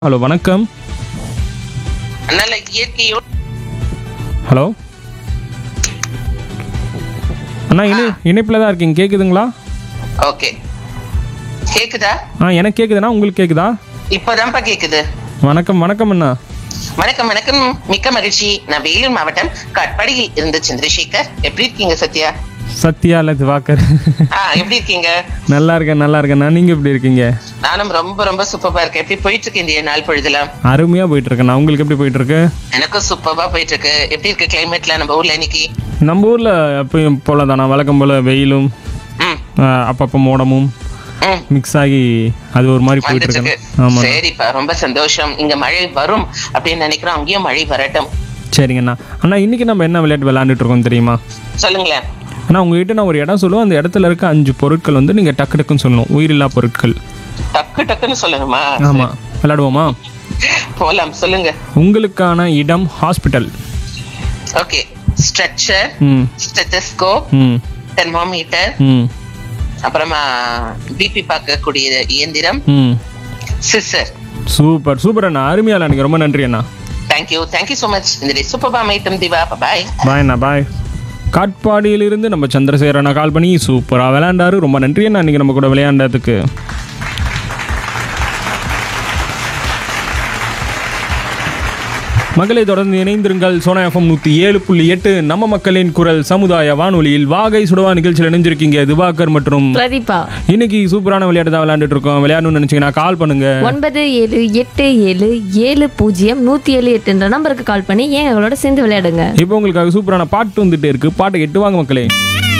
hello வணக்கம் அதனால இயற்கையோடு ஹலோ அண்ணா இணை இணைப்பில் தான் இருக்கீங்க கேட்குதுங்களா ஓகே கேக்குதா ஆ எனக்கு கேட்குதுண்ணா உங்களுக்கு கேட்குதா இப்போதான்ப்பா கேக்குது வணக்கம் வணக்கம் அண்ணா வணக்கம் வணக்கம் மிக்க மகிழ்ச்சி நான் வேலூர் மாவட்டம் காட்பாடியில் இருந்து சந்திரசேகர் எப்படி இருக்கீங்க சத்யா சத்யா இல்லை திவாகர் ஆ எப்படி இருக்கீங்க நல்லா இருக்கேன் நல்லா இருக்கேண்ணா நீங்கள் எப்படி இருக்கீங்க நானும் ரொம்ப ரொம்ப சூப்பரா இருக்கேன் எப்படி போயிட்டு இருக்கு இந்த நாள் பொழுதுலாம் அருமையாக போயிட்டு இருக்கேண்ணா உங்களுக்கு எப்படி போயிட்டு இருக்கு எனக்கும் சூப்பரா போயிட்டு இருக்கு எப்படி இருக்கு கிளைமேட்ல நம்ம ஊர்ல இன்னைக்கு நம்ம ஊரில் எப்பயும் போல தானா வழக்கம் போல் வெயிலும் ம் ஆ, அப்பப்போ மோடமும் ம் மிக்ஸ் ஆகி அது ஒரு மாதிரி போயிட்டு வந்துட்டு இருக்கு இருக்கு ஆமாம் சரிப்பா ரொம்ப சந்தோஷம் இங்க மழை வரும் அப்படின்னு நினைக்கிறோம் அங்கேயும் மழை வரட்டும் சரிங்கண்ணா அண்ணா இன்னைக்கு நம்ம என்ன விளையாட்டு விளையாண்டுட்டு இருக்கோம் தெரியுமா சொல்லுங்களேன் அண்ணா உங்ககிட்ட நான் ஒரு இடம் சொல்லுவேன் அந்த இடத்துல இருக்க அஞ்சு பொருட்கள் வந்து நீங்கள் டக்கு டக்குன்னு சொல்லணும் உயிரில்லா பொருட்கள் டக்கு டக்குன்னு சொல்லணுமா ஆமாம் விளையாடுவோமா போலாம் சொல்லுங்க உங்களுக்கான இடம் ஹாஸ்பிட்டல் ஓகே ஸ்ட்ரக்சர் ம் ஸ்டெத்தஸ்கோப் ம் தெர்மோமீட்டர் ம் அப்புறமா பிபி பார்க்கக்கூடிய இயந்திரம் ம் சிஸ்டர் சூப்பர் சூப்பர் அண்ணா அருமையால எனக்கு ரொம்ப நன்றி அண்ணா தேங்க்யூ தேங்க்யூ ஸோ மச் இந்த சூப்பர் பாமைட்டம் திவா பாய் பாய் அண்ணா பாய் காட்பாடியிலிருந்து நம்ம சந்திரசேகர் அண்ணா கால் பண்ணி சூப்பராக விளையாண்டாரு ரொம்ப நன்றி அண்ணா இன்னைக்கு நம்ம கூட விளையாண்டதுக்கு மக்களை தொடர்ந்து இணைந்திருங்கள் சோனா எஃப்எம் நூற்றி ஏழு புள்ளி எட்டு நம்ம மக்களின் குரல் சமுதாய வானொலியில் வாகை சுடவா நிகழ்ச்சியில் இணைஞ்சிருக்கீங்க திவாகர் மற்றும் பிரதீபா இன்னைக்கு சூப்பரான விளையாட்டு தான் விளையாண்டுட்டு இருக்கோம் விளையாடணும்னு நினைச்சீங்கன்னா கால் பண்ணுங்க ஒன்பது ஏழு எட்டு ஏழு ஏழு பூஜ்ஜியம் நூத்தி ஏழு எட்டுன்ற நம்பருக்கு கால் பண்ணி ஏன் எங்களோட சேர்ந்து விளையாடுங்க இப்போ உங்களுக்காக சூப்பரான பாட்டு வந்துட்டே இருக்கு பாட்டை கேட்டு வாங்க மக்களே